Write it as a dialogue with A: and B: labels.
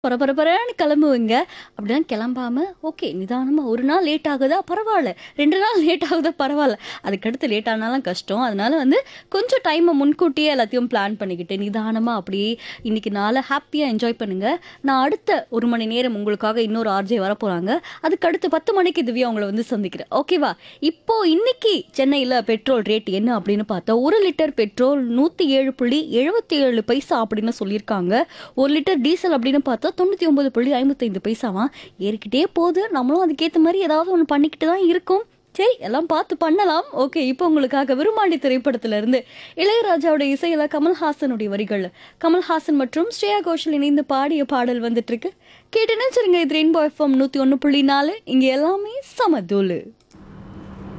A: பரபரப்பரன்னு கிளம்புவீங்க அப்படிலாம் கிளம்பாம ஓகே நிதானமா ஒரு நாள் லேட் ஆகுதா பரவாயில்ல ரெண்டு நாள் லேட் ஆகுதா பரவாயில்ல அதுக்கடுத்து லேட் ஆனாலும் கஷ்டம் அதனால வந்து கொஞ்சம் டைமை முன்கூட்டியே எல்லாத்தையும் பிளான் பண்ணிக்கிட்டு நிதானமா அப்படியே இன்னைக்கு நாளை ஹாப்பியா என்ஜாய் பண்ணுங்க நான் அடுத்த ஒரு மணி நேரம் உங்களுக்காக இன்னொரு ஆர்ஜே வர போறாங்க அதுக்கு அடுத்து பத்து மணிக்கு திவ்யா உங்களை வந்து சந்திக்கிறேன் ஓகேவா இப்போ இன்னைக்கு சென்னையில் பெட்ரோல் ரேட் என்ன அப்படின்னு பார்த்தா ஒரு லிட்டர் பெட்ரோல் நூற்றி ஏழு புள்ளி எழுபத்தி ஏழு பைசா அப்படின்னு சொல்லியிருக்காங்க ஒரு லிட்டர் டீசல் அப்படின்னு பார்த்தா தொண்ணூற்றி ஒன்பது புள்ளி ஐம்பத்தைந்து பைசாவா ஏறிக்கிட்டே போகுது நம்மளும் அதுக்கேற்ற மாதிரி ஏதாவது ஒன்று பண்ணிக்கிட்டு தான் இருக்கும் சரி எல்லாம் பார்த்து பண்ணலாம் ஓகே இப்போ உங்களுக்காக விருமாண்டி திரைப்படத்துல இருந்து இளையராஜாவோட இசையில கமல்ஹாசனுடைய வரிகள் கமல்ஹாசன் மற்றும் ஸ்ரேயா கோஷல் இணைந்து பாடிய பாடல் வந்துட்டு இருக்கு கேட்டு நினைச்சிருங்க இது ரெயின்போ எஃப்எம் நூத்தி ஒன்று புள்ளி நாலு இங்க எல்லாமே சமதூளு